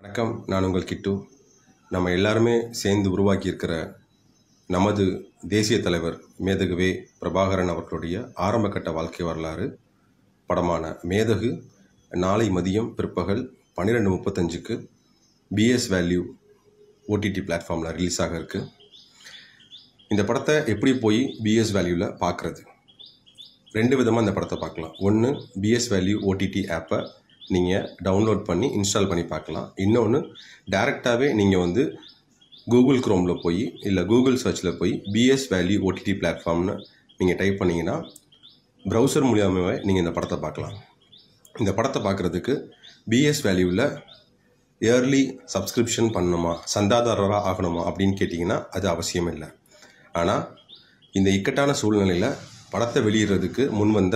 வணக்கம் நான் உங்கள் கிட்டு நம்ம எல்லாருமே சேர்ந்து உருவாக்கியிருக்கிற நமது தேசிய தலைவர் மேதகுவே பிரபாகரன் அவர்களுடைய ஆரம்பகட்ட வாழ்க்கை வரலாறு படமான மேதகு நாளை மதியம் பிற்பகல் பன்னிரெண்டு முப்பத்தஞ்சுக்கு பிஎஸ் வேல்யூ ஓடிடி பிளாட்ஃபார்மில் ரிலீஸ் ஆக இருக்குது இந்த படத்தை எப்படி போய் பிஎஸ் வேல்யூவில் பார்க்குறது ரெண்டு விதமாக இந்த படத்தை பார்க்கலாம் ஒன்று பிஎஸ் வேல்யூ ஓடிடி ஆப்பை நீங்கள் டவுன்லோட் பண்ணி இன்ஸ்டால் பண்ணி பார்க்கலாம் இன்னொன்று டேரெக்டாகவே நீங்கள் வந்து கூகுள் குரோமில் போய் இல்லை கூகுள் சர்ச்சில் போய் பிஎஸ் வேல்யூ ஓடிடி பிளாட்ஃபார்ம்னு நீங்கள் டைப் பண்ணிங்கன்னா ப்ரௌசர் மூலியமாகவே நீங்கள் இந்த படத்தை பார்க்கலாம் இந்த படத்தை பார்க்குறதுக்கு பிஎஸ் வேல்யூவில் இயர்லி சப்ஸ்கிரிப்ஷன் பண்ணணுமா சந்தாதாரராக ஆகணுமா அப்படின்னு கேட்டிங்கன்னா அது அவசியம் இல்லை ஆனால் இந்த இக்கட்டான சூழ்நிலையில் படத்தை வெளியிடுறதுக்கு முன்வந்த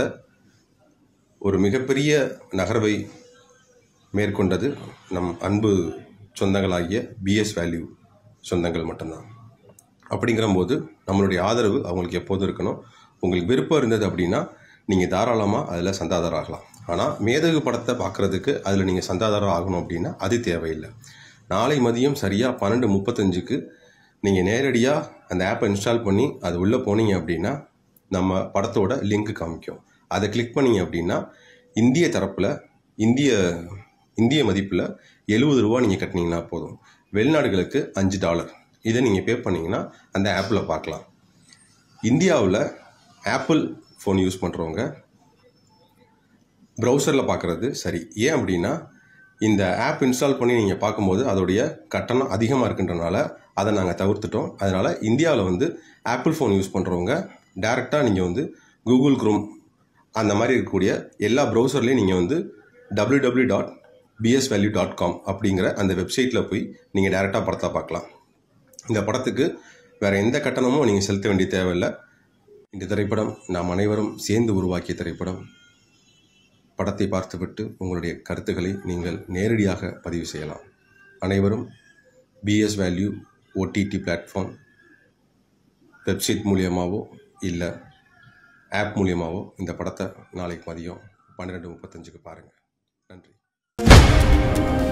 ஒரு மிகப்பெரிய நகர்வை மேற்கொண்டது நம் அன்பு சொந்தங்களாகிய பிஎஸ் வேல்யூ சொந்தங்கள் மட்டும்தான் அப்படிங்கிறபோது நம்மளுடைய ஆதரவு அவங்களுக்கு எப்போதும் இருக்கணும் உங்களுக்கு விருப்பம் இருந்தது அப்படின்னா நீங்கள் தாராளமாக அதில் சந்தாதாரம் ஆகலாம் ஆனால் மேதகு படத்தை பார்க்குறதுக்கு அதில் நீங்கள் சந்தாதாரம் ஆகணும் அப்படின்னா அது தேவையில்லை நாளை மதியம் சரியாக பன்னெண்டு முப்பத்தஞ்சுக்கு நீங்கள் நேரடியாக அந்த ஆப்பை இன்ஸ்டால் பண்ணி அது உள்ளே போனீங்க அப்படின்னா நம்ம படத்தோட லிங்க் காமிக்கும் அதை கிளிக் பண்ணீங்க அப்படின்னா இந்திய தரப்பில் இந்திய இந்திய மதிப்பில் எழுபது ரூபா நீங்கள் கட்டினீங்கன்னா போதும் வெளிநாடுகளுக்கு அஞ்சு டாலர் இதை நீங்கள் பே பண்ணீங்கன்னா அந்த ஆப்பில் பார்க்கலாம் இந்தியாவில் ஆப்பிள் ஃபோன் யூஸ் பண்ணுறவங்க ப்ரௌசரில் பார்க்குறது சரி ஏன் அப்படின்னா இந்த ஆப் இன்ஸ்டால் பண்ணி நீங்கள் பார்க்கும்போது அதோடைய கட்டணம் அதிகமாக இருக்குன்றனால அதை நாங்கள் தவிர்த்துட்டோம் அதனால் இந்தியாவில் வந்து ஆப்பிள் ஃபோன் யூஸ் பண்ணுறவங்க டேரெக்டாக நீங்கள் வந்து கூகுள் குரோம் அந்த மாதிரி இருக்கக்கூடிய எல்லா ப்ரௌசர்லேயும் நீங்கள் வந்து W W dot BS value dot com அப்படிங்கிற அந்த வெப்சைட்டில் போய் நீங்கள் டேரெக்டாக படத்தை பார்க்கலாம் இந்த படத்துக்கு வேறு எந்த கட்டணமும் நீங்கள் செலுத்த வேண்டிய தேவையில்லை இந்த திரைப்படம் நாம் அனைவரும் சேர்ந்து உருவாக்கிய திரைப்படம் படத்தை பார்த்துவிட்டு உங்களுடைய கருத்துக்களை நீங்கள் நேரடியாக பதிவு செய்யலாம் அனைவரும் BS value OTT platform website மூலியமாகவோ இல்லை ஆப் மூலியமாகவோ இந்த படத்தை நாளைக்கு மதியம் பன்னிரெண்டு முப்பத்தஞ்சுக்கு பாருங்கள் நன்றி